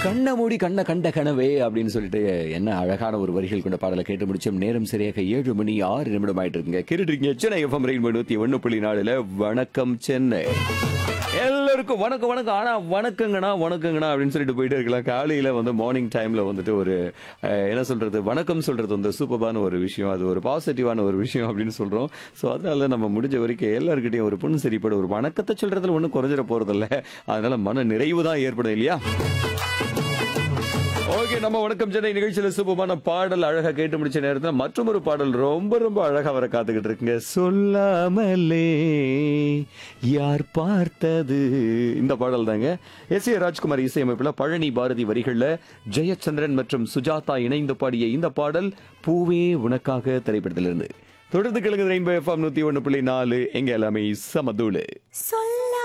கண்ண மூடி கண்ண கண்ட கனவே அப்படின்னு சொல்லிட்டு என்ன அழகான ஒரு வரிகள் கொண்ட பாடலை கேட்டு முடிச்சோம் நேரம் சரியாக ஏழு மணி ஆறு நிமிடம் ஆயிட்டு இருக்குங்க கேட்டுருக்கீங்க சென்னை எஃப்எம் ரெயின் நூத்தி ஒண்ணு புள்ளி நாலுல வணக்கம் சென்னை எல்லாருக்கும் வணக்கம் வணக்கம் ஆனா வணக்கங்கண்ணா வணக்கங்கண்ணா அப்படின்னு சொல்லிட்டு போயிட்டு இருக்கலாம் காலையில வந்து மார்னிங் டைம்ல வந்துட்டு ஒரு அஹ், என்ன சொல்றது வணக்கம் சொல்றது வந்து சூப்பரான ஒரு விஷயம் அது ஒரு பாசிட்டிவான ஒரு விஷயம் அப்படின்னு சொல்றோம் ஸோ அதனால நம்ம முடிஞ்ச வரைக்கும் எல்லாருக்கிட்டையும் ஒரு புண் சரிப்பட ஒரு வணக்கத்தை சொல்றதுல ஒன்றும் குறைஞ்சிட போறதில்ல அதனால மன நிறைவு தான் ஏற்படும் இல்லையா ஓகே நம்ம வணக்கம் சென்னை நிகழ்ச்சியில சூப்பமான பாடல் அழகா கேட்டு முடிச்ச நேரத்துல மற்றும் ஒரு பாடல் ரொம்ப ரொம்ப அழகா வர காத்துக்கிட்டு இருக்குங்க சொல்லாமலே யார் பார்த்தது இந்த பாடல் தாங்க எஸ் ஏ ராஜ்குமார் இசையமைப்புல பழனி பாரதி வரிகள்ல ஜெயச்சந்திரன் மற்றும் சுஜாதா இணைந்து பாடிய இந்த பாடல் பூவே உனக்காக திரைப்படத்திலிருந்து தொடர்ந்து கிழங்கு ரெயின்போ எஃப்எம் நூத்தி ஒண்ணு புள்ளி நாலு எங்க எல்லாமே சமதூளு சொல்ல